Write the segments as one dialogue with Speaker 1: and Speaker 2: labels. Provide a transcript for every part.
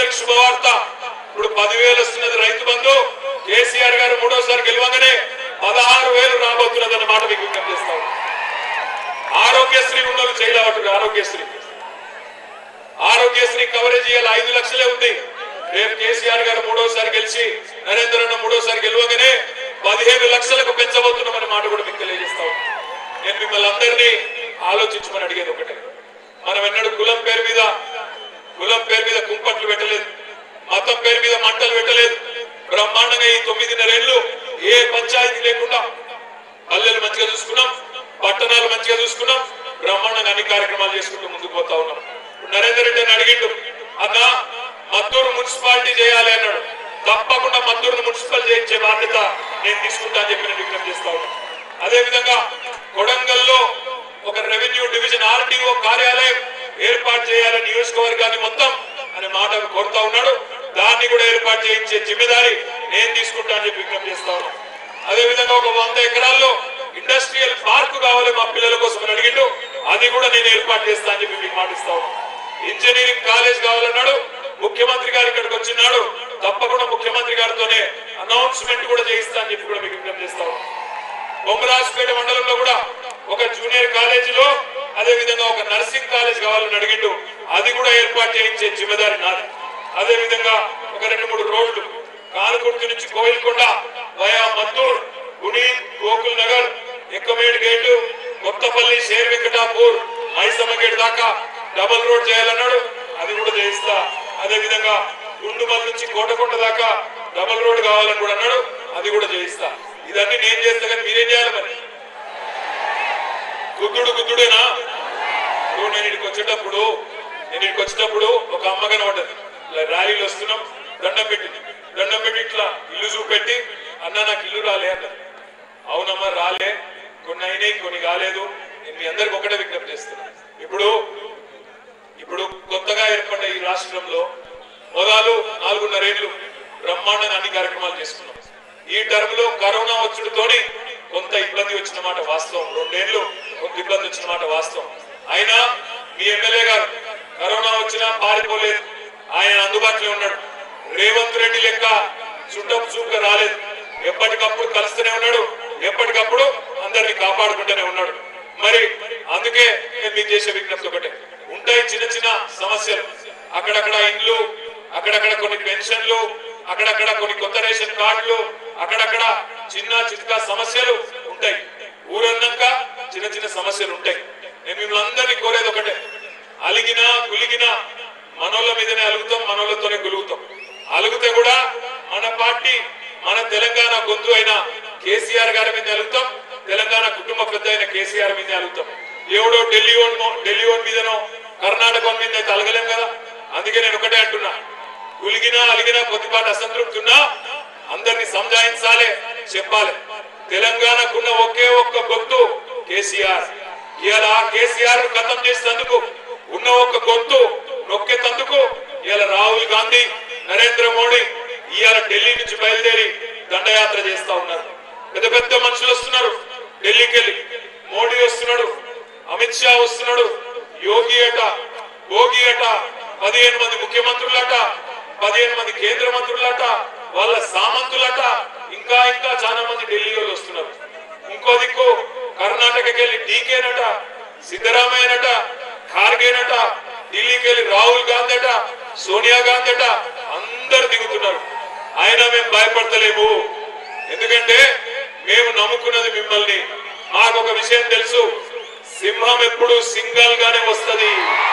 Speaker 1: రైతులందరికీ శుభవార్త ఇప్పుడు పదివేలు వస్తున్నది రైతు బంధు కేసీఆర్ గారు మూడోసారి గెలవగానే పదహారు వేలు రాబోతున్నది అన్నమాట మీకు విజ్ఞప్తి చేస్తాం ఆరోగ్యశ్రీ ఉన్నది చేయలేవట్టు ఆరోగ్యశ్రీ ఆరోగ్యశ్రీ కవరేజ్ ఇవాళ ఐదు లక్షలే ఉంది రేపు కేసీఆర్ గారు మూడోసారి గెలిచి నరేంద్ర అన్న మూడోసారి గెలవగానే పదిహేను లక్షలకు పెంచబోతున్నామని మాట కూడా మీకు తెలియజేస్తాం నేను మిమ్మల్ని అందరినీ ఆలోచించమని అడిగేది ఒకటే మనం ఎన్నడూ కులం పేరు మీద కులం పేరు మీద కుంపట్లు పెట్టలేదు మతం పేరు మీద మంటలు పెట్టలేదు బ్రహ్మాండంగా ఈ తొమ్మిదిన్నరేళ్లు ఏ పంచాయతీ లేకుండా పల్లెలు మంచిగా చూసుకున్నాం పట్టణాలు మంచిగా చూసుకున్నాం బ్రహ్మాండంగా అన్ని కార్యక్రమాలు చేసుకుంటూ ముందుకు పోతా ఉన్నాం ఇప్పుడు నరేందర్ రెడ్డి అని అడిగిండు అన్న మద్దూరు మున్సిపాలిటీ చేయాలి అన్నాడు తప్పకుండా మద్దూరు మున్సిపల్ చేయించే బాధ్యత నేను తీసుకుంటా అని చెప్పి నేను విజ్ఞప్తి చేస్తా ఉన్నాను అదే విధంగా కొడంగల్లో ఒక రెవెన్యూ డివిజన్ ఆర్టీఓ కార్యాలయం ఏర్పాటు చేయాలని నియోజకవర్గాన్ని మొత్తం అనే మాట కోరుతా ఉన్నాడు దాన్ని కూడా ఏర్పాటు చేయించే జిమ్మెదారి నేను తీసుకుంటా అని చెప్పి విజ్ఞప్తి చేస్తా ఉన్నాను అదే విధంగా ఒక వంద ఎకరాల్లో ఇండస్ట్రియల్ పార్క్ కావాలి మా పిల్లల కోసం అని అడిగిండు అది కూడా నేను ఏర్పాటు చేస్తా అని చెప్పి మీకు మాటిస్తా ఉన్నాను ఇంజనీరింగ్ కాలేజ్ కావాలన్నాడు ముఖ్యమంత్రి గారు ఇక్కడికి వచ్చినాడు తప్పకుండా ముఖ్యమంత్రి గారితోనే అనౌన్స్మెంట్ కూడా చేయిస్తా అని చెప్పి కూడా మీకు విజ్ఞప్తి చేస్తా ఉన్నాను బొమ్మరాజుపేట మండలంలో కూడా ఒక జూనియర్ కాలేజీలో అదే విధంగా ఒక నర్సింగ్ కాలేజ్ కావాలని అడిగిండు అది కూడా ఏర్పాటు చేయించే జిమ్మెదారి నాది అదే విధంగా ఒక రెండు మూడు రోడ్లు కానుకుర్తి నుంచి కోయిల్కొండ వయా మద్దూర్ గుడి గోకుల్ నగర్ ఎక్కమేడు గేటు కొత్తపల్లి షేర్ వెంకటాపూర్ మైసమ్మ గేట్ దాకా డబుల్ రోడ్ చేయాలన్నాడు అది కూడా చేయిస్తా అదే విధంగా గుండుమల్ నుంచి కోటకొండ దాకా డబుల్ రోడ్ కావాలని కూడా అన్నాడు అది కూడా చేయిస్తా ఇదన్నీ నేను చేస్తా కానీ మీరేం చేయాలి మరి గుద్దుడు గుద్దుడేనా ఇప్పుడు నేను ఇక్కడికి వచ్చేటప్పుడు నేను ఇక్కడికి వచ్చేటప్పుడు ఒక అమ్మ కనబడ్డది ఇలా ర్యాలీలు వస్తున్నాం దండం పెట్టి దండం పెట్టి ఇట్లా ఇల్లు చూపెట్టి అన్న నాకు ఇల్లు రాలే అన్నది అవునమ్మా రాలే కొన్ని అయినాయి కొన్ని కాలేదు నేను మీ అందరికి ఒకటే విజ్ఞప్తి చేస్తున్నా ఇప్పుడు ఇప్పుడు కొత్తగా ఏర్పడ్డ ఈ రాష్ట్రంలో మొదలు నాలుగున్నరేళ్లు బ్రహ్మాండంగా అన్ని కార్యక్రమాలు చేసుకున్నాం ఈ టర్మ్ లో కరోనా వచ్చుడుతోని కొంత ఇబ్బంది వచ్చిన మాట వాస్తవం రెండేళ్లు కొంత ఇబ్బంది వచ్చిన మాట వాస్తవం అయినా మీ ఎమ్మెల్యే గారు కరోనా వచ్చినా పారిపోలేదు ఆయన అందుబాటులో ఉన్నాడు రేవంత్ రెడ్డి లెక్క చుట్టపు చూపుగా రాలేదు ఎప్పటికప్పుడు కలుస్తూనే ఉన్నాడు ఎప్పటికప్పుడు అందరిని కాపాడుకుంటూనే ఉన్నాడు మరి అందుకే నేను మీకు చేసే విజ్ఞప్తి ఒకటే ఉంటాయి చిన్న చిన్న సమస్యలు అక్కడక్కడ ఇండ్లు అక్కడక్కడ కొన్ని పెన్షన్లు అక్కడక్కడ కొన్ని కొత్త రేషన్ కార్డులు అక్కడక్కడ చిన్న చిన్న సమస్యలు ఉంటాయి ఊరన్నాక చిన్న చిన్న సమస్యలు ఉంటాయి నేను మిమ్మల్ని అందరినీ కోరేది ఒకటే అలిగినా గులిగినా మనోళ్ళ మీదనే అలుగుతాం మనోళ్ళతోనే గులుగుతాం అలుగుతే కూడా మన పార్టీ మన తెలంగాణ గొంతు అయిన కేసీఆర్ గారి మీద అలుగుతాం తెలంగాణ కుటుంబ పెద్ద అయిన కేసీఆర్ మీద అలుగుతాం ఎవడో ఢిల్లీ ఓన్ ఢిల్లీ ఓన్ మీదనో కర్ణాటక ఓన్ మీద అయితే అలగలేం కదా అందుకే నేను ఒకటే అంటున్నా గులిగినా అలిగినా కొద్దిపాటి అసంతృప్తి ఉన్నా అందరినీ సంజాయించాలి చెప్పాలి తెలంగాణకున్న ఒకే ఒక్క గొంతు కేసీఆర్ ఇవాళ ఆ కేసీఆర్ గతం చేసేందుకు ఉన్న ఒక్క గొంతు నొక్కేతందుకు ఇవాళ రాహుల్ గాంధీ నరేంద్ర మోడీ ఇవాళ ఢిల్లీ నుంచి బయలుదేరి దండయాత్ర చేస్తా ఉన్నారు పెద్ద పెద్ద మనుషులు వస్తున్నారు ఢిల్లీకి వెళ్ళి మోడీ వస్తున్నాడు అమిత్ షా వస్తున్నాడు యోగి అట భోగి అట పదిహేను మంది ముఖ్యమంత్రులట పదిహేను మంది కేంద్ర మంత్రులట వాళ్ళ సామంతులట ఇంకా ఇంకా చాలా మంది ఢిల్లీ వాళ్ళు వస్తున్నారు ఇంకో దిక్కు కర్ణాటకకి వెళ్ళి డీకేనట సిద్ధరామయ్యనట ఖార్గేనట ఢిల్లీకి వెళ్ళి రాహుల్ గాంధీ అట సోనియా గాంధీ అట అందరు దిగుతున్నారు అయినా మేము భయపడతలేము ఎందుకంటే మేము నమ్ముకున్నది మిమ్మల్ని మాకు ఒక విషయం తెలుసు సింహం ఎప్పుడు సింగల్ గానే వస్తది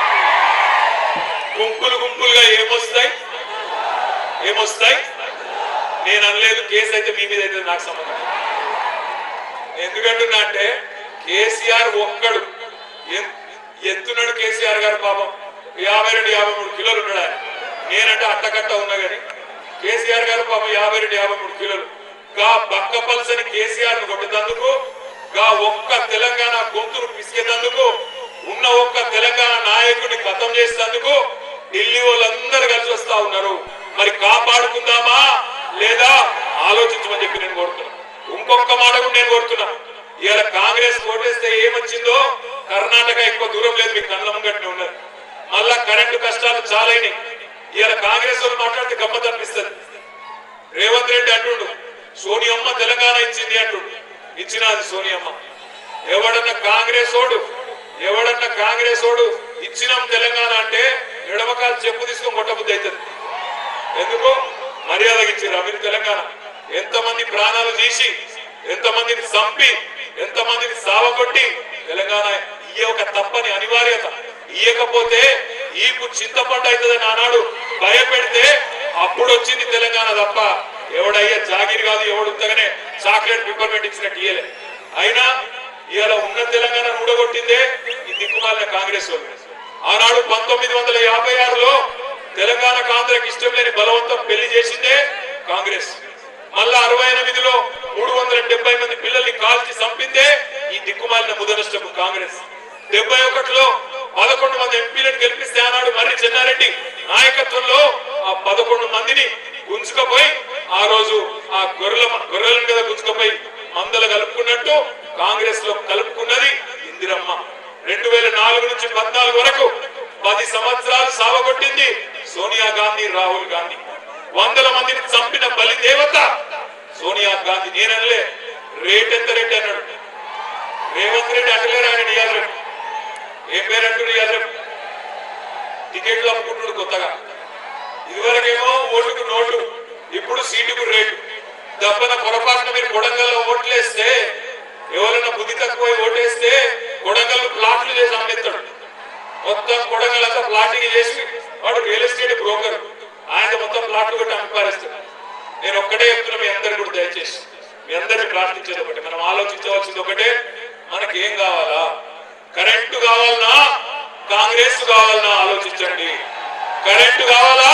Speaker 1: గుంపులు గుంపులుగా ఏమొస్తాయి ఏమొస్తాయి నేను అనలేదు కేసు అయితే మీ మీద అయితే నాకు సంబంధం లేదు. ఎందుకంటున్నా అంటే కేసీఆర్ ఒక్కడు ఎన్- ఎత్తున్నాడు కేసీఆర్ గారు పాపం యాభై రెండు యాభై మూడు కిలోలు ఉన్నాడు ఆయన నేనంటే అట్టకట్ట ఉన్నా గాని కేసీఆర్ గారు పాపం యాభై రెండు యాభై మూడు కిలోలు గా బక్క పల్సని కేసీఆర్ ను కొట్టేందుకు గా ఒక్క తెలంగాణ గొంతును పిసికేందుకు ఉన్న ఒక్క తెలంగాణ నాయకుడిని ఖతం చేసేందుకు ఢిల్లీ వాళ్ళందరూ కలిసి వస్తా ఉన్నారు మరి కాపాడుకుందామా లేదా ఆలోచించమని చెప్పి నేను కోరుతున్నా ఇంకొక మాట కూడా నేను కోరుతున్నా ఇవాళ కాంగ్రెస్ ఓటేస్తే ఏమొచ్చిందో కర్ణాటక ఎక్కువ దూరం లేదు మీకు కళ్ళ ముంగట్నే ఉన్నది మళ్ళా కరెంటు కష్టాలు చాలైనవి ఇవాళ కాంగ్రెస్ వాళ్ళు మాట్లాడితే గమ్మత్ అనిపిస్తుంది రేవంత్ రెడ్డి అంటుండు సోనియమ్మ తెలంగాణ ఇచ్చింది అంటుండు ఇచ్చినది సోనియమ్మ ఎవడన్నా కాంగ్రెస్ ఓడు ఎవడన్నా కాంగ్రెస్ ఓడు ఇచ్చినాం తెలంగాణ అంటే ఎడమకాలు చెప్పు తీసుకొని కొట్టబుద్ధి అవుతుంది ఎందుకు మర్యాదకి ఇచ్చారు మీరు తెలంగాణ ఎంతమంది ప్రాణాలు తీసి ఎంతమందిని చంపి ఎంతమందిని సావగొట్టి తెలంగాణ ఇయ్య ఒక తప్పని అనివార్యత ఇయ్యకపోతే ఈపు చింతపండు అవుతుందని ఆనాడు భయపెడితే అప్పుడు వచ్చింది తెలంగాణ తప్ప ఎవడయ్యా జాగిరి కాదు ఎవడు ఉంటగానే చాక్లెట్ పిప్పర్మెంట్ ఇచ్చినట్టు ఇయ్యలే అయినా ఇవాళ ఉన్న తెలంగాణ ఊడగొట్టిందే ఈ దిక్కుమాలిన కాంగ్రెస్ వాళ్ళు ఆనాడు పంతొమ్మిది వందల యాభై ఆరులో తెలంగాణ కాంగ్రెస్ ఇష్టం లేని బలవంతం పెళ్లి చేసిందే కాంగ్రెస్ మళ్ళా అరవై ఎనిమిదిలో మూడు వందల డెబ్బై మంది పిల్లల్ని కాల్చి చంపిందే ఈ దిక్కుమాలిన ముదనష్టపు కాంగ్రెస్ డెబ్బై ఒకటిలో పదకొండు మంది ఎంపీలను గెలిపిస్తే ఆనాడు మర్రి చెన్నారెడ్డి నాయకత్వంలో ఆ పదకొండు మందిని గుంజుకపోయి ఆ రోజు ఆ గొర్రెల గొర్రెలను కదా గుంజుకపోయి మందలు కలుపుకున్నట్టు కాంగ్రెస్ లో కలుపుకున్నది ఇందిరమ్మ రెండు వేల నాలుగు నుంచి పద్నాలుగు వరకు పది సంవత్సరాలు సావగొట్టింది సోనియా గాంధీ రాహుల్ గాంధీ వందల మందిని చంపిన బలి దేవత సోనియా గాంధీ నేనలే రేట్ ఎంత రెడ్డి అన్నాడు రేవంత్ రెడ్డి అంటలేరు ఆయన ఇయ్యాలి రేపు. ఏం పేరు అంటారు ఇయ్యాలి రేపు? టికెట్లు అమ్ముకుంటున్నాడు కొత్తగా ఇదివరకేమో ఓటుకు నోటు ఇప్పుడు సీటుకు రేటు దప్పన పొరపాటున మీరు కొడంగల్లో ఓట్లేస్తే ఎవరైనా బుద్ధి తక్కువ ఓటేస్తే కొడంగల్ ప్లాట్లు చేసి అమ్మేస్తాడు మొత్తం కొడంగల్ అంతా ప్లాటింగ్ చేసి వాడు రియల్ ఎస్టేట్ బ్రోకర్ ఆయన మొత్తం ప్లాట్లు కొట్టి అమ్మిపారేస్తాడు నేను ఒక్కటే చెప్తున్నా మీ అందరు కూడా దయచేసి మీ అందరిని ప్రార్థించేది ఒకటి మనం ఆలోచించవలసింది ఒకటే మనకి ఏం కావాలా కరెంటు కావాలనా కాంగ్రెస్ కావాలనా ఆలోచించండి కరెంటు కావాలా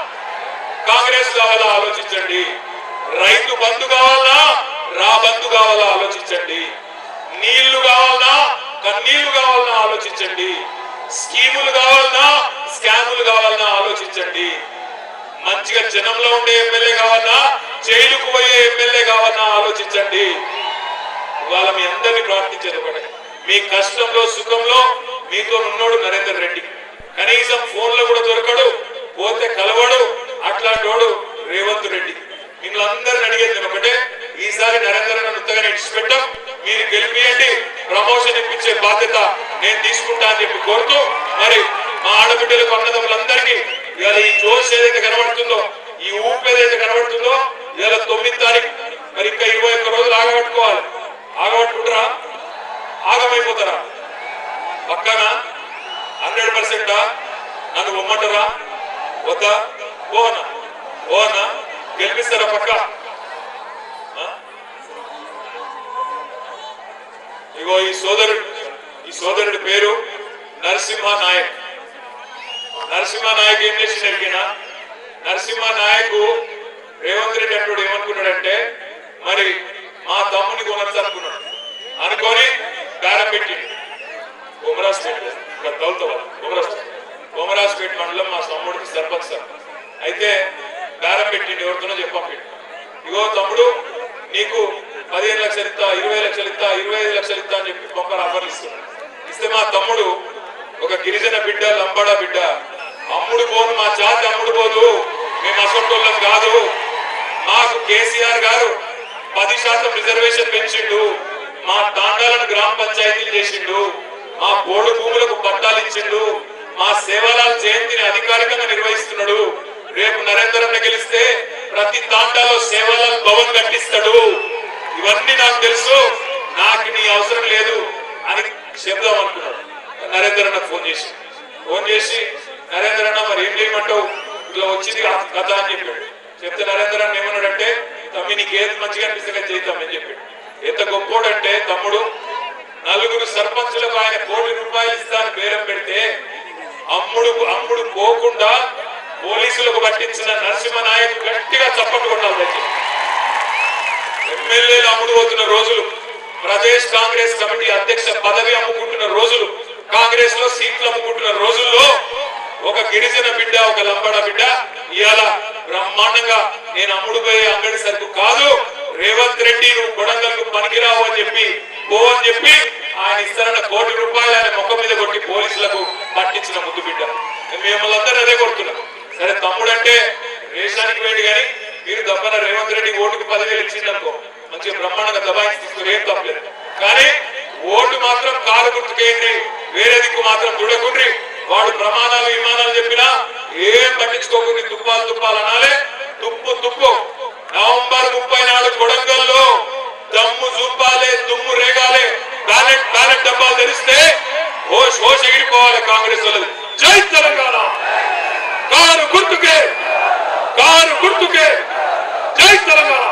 Speaker 1: కాంగ్రెస్ కావాలా ఆలోచించండి రైతు బంధు కావాలా రా బంధు కావాలా ఆలోచించండి నీళ్లు కావాలనా కన్నీళ్లు కావాలన్నా ఆలోచించండి స్కీములు కావాలన్నా స్కాములు కావాలన్నా ఆలోచించండి మంచిగా జనంలో ఉండే ఎమ్మెల్యే కావాలన్నా జైలుకు పోయే ఎమ్మెల్యే కావాలన్నా ఆలోచించండి ఇవాళ మీ అందరినీ ప్రార్థించేది ఒకటే మీ కష్టంలో సుఖంలో మీతో ఉన్నోడు నరేందర్ రెడ్డి కనీసం ఫోన్ లో కూడా దొరకడు పోతే కలవడు అట్లాంటి వాడు రేవంత్ రెడ్డి మిమ్మల్ని అందరిని అడిగేది నేను ఒకటే ఈసారి నరేంద్ర నన్ను ఉత్తగానే ఇచ్చిపెట్టాం మీరు గెలిపియండి ప్రమోషన్ ఇప్పించే బాధ్యత నేను తీసుకుంటా అని చెప్పి కోరుతూ మరి మా ఆడబిడ్డలకు అన్నదమ్ములందరికీ ఇవాళ ఈ జోష్ ఏదైతే కనబడుతుందో ఈ ఊపు ఏదైతే కనబడుతుందో ఇవాళ తొమ్మిది తారీఖు మరి ఇంకా ఇరవై ఒక్క రోజులు ఆగబట్టుకోవాలి ఆగబట్టుకుంటారా ఆగమైపోతారా పక్కన హండ్రెడ్ పర్సెంటా నన్ను పొమ్మంటారా వద్దా ఓనా ఓనా గెలిపిస్తారా పక్క ఆ? ఇగో ఈ సోదరుడు ఈ సోదరుడి పేరు నరసింహ నాయక్ నరసింహ నాయక్ ఏం చేసి అడిగిన నరసింహ నాయకు రేవంత్ రెడ్డి అంటాడు ఏమనుకున్నాడంటే మరి మా తమ్ముని కొనొచ్చు అనుకున్నాడు అనుకొని బేరం పెట్టిండు కొమరాజ్పేట ఇక్కడ దౌలతాబాద్ కొమరాజ్ కొమరాజ్పేట మండలం మా తమ్ముడికి సర్పంచ్ సార్ అయితే బేరం పెట్టిండు ఎవరితోనో చెప్పండి ఇగో తమ్ముడు నీకు పదిహేను లక్షలు ఇస్తా ఇరవై లక్షలు ఇస్తా ఇరవై ఐదు లక్షలు ఇస్తా అని చెప్పి పంపర్ ఆఫర్లు ఇస్తున్నాడు ఇస్తే మా తమ్ముడు ఒక గిరిజన బిడ్డ లంబాడ బిడ్డ అమ్ముడు పోను మా జాతి అమ్ముడు పోదు మేము అసొంటోళ్ళం కాదు మాకు కేసీఆర్ గారు పది శాతం రిజర్వేషన్ పెంచిండు మా తాండాలను గ్రామ పంచాయతీలు చేసిండు మా పోడు భూములకు పట్టాలు ఇచ్చిండు మా సేవలాల్ జయంతిని అధికారికంగా నిర్వహిస్తున్నాడు రేపు నరేంద్ర అన్న గెలిస్తే ప్రతి తాండాలో సేవలాల్ భవన్ కట్టిస్తాడు ఇవన్నీ నాకు తెలుసు నాకు నీ అవసరం లేదు అని చెప్దాం అనుకున్నాడు నరేంద్ర అన్న ఫోన్ చేసి ఫోన్ చేసి నరేంద్ర అన్న మరి ఏం చేయమంటావు ఇట్లా వచ్చింది ఆ కథ అని చెప్పాడు చెప్తే నరేంద్ర అన్న ఏమన్నాడంటే తమ్మి నీకు ఏది మంచిగా అనిపిస్తే అది చేద్దామని చెప్పాడు ఎంత గొప్పోడంటే తమ్ముడు నలుగురు సర్పంచులకు ఆయన కోటి రూపాయలు ఇస్తాను బేరం పెడితే అమ్ముడు అమ్ముడు పోకుండా పోలీసులకు పట్టించిన నరసింహ నాయక్ గట్టిగా చప్పట్లు కొట్టాలి దయచేసి. ఎమ్మెల్యేలు అమ్ముడు పోతున్న రోజులు ప్రదేశ్ కాంగ్రెస్ కమిటీ అధ్యక్ష పదవి అమ్ముకుంటున్న రోజులు కాంగ్రెస్ లో సీట్లు అమ్ముకుంటున్న రోజుల్లో ఒక గిరిజన బిడ్డ ఒక లంబాడ బిడ్డ ఇవాళ బ్రహ్మాండంగా నేను అమ్ముడు పోయే అంగడి సరుకు కాదు రేవంత్ రెడ్డి నువ్వు కొడంగల్కు పనికిరావు అని చెప్పి పో అని చెప్పి ఆయన ఇస్తారన్న కోటి రూపాయలు ఆయన ముఖం మీద కొట్టి పోలీసులకు పట్టించిన ముద్దు బిడ్డ మేము మిమ్మల్ని అందరూ అదే కొడుతున్నాం సరే తమ్ముడు అంటే రేషానికి వేడి కానీ మీరు దబ్బన రేవంత్ రెడ్డి ఓటుకు పదివేలు ఇచ్చిందనుకో మంచిగా బ్రహ్మాండంగా దబాయించి తీసుకుని ఏం తప్పలేదు కానీ ఓటు మాత్రం కారు గుర్తుకేయండి వేరే దిక్కు మాత్రం దుడకుండ్రి వాడు ప్రమాణాలు విమానాలు చెప్పినా ఏం పట్టించుకోకుండా తుప్పాలు తుప్పాలు అనాలే తుప్పు తుప్పు నవంబర్ ముప్పై నాడు కొడంగల్లో దమ్ము చూపాలే దుమ్ము రేగాలే బ్యాలెట్ బ్యాలెట్ డబ్బాలు తెరిస్తే హోష్ హోష్ ఎగిరిపోవాలి కాంగ్రెస్ వాళ్ళు జై తెలంగాణ కారు గుర్తుకే కారు గుర్తుకే జై తెలంగాణ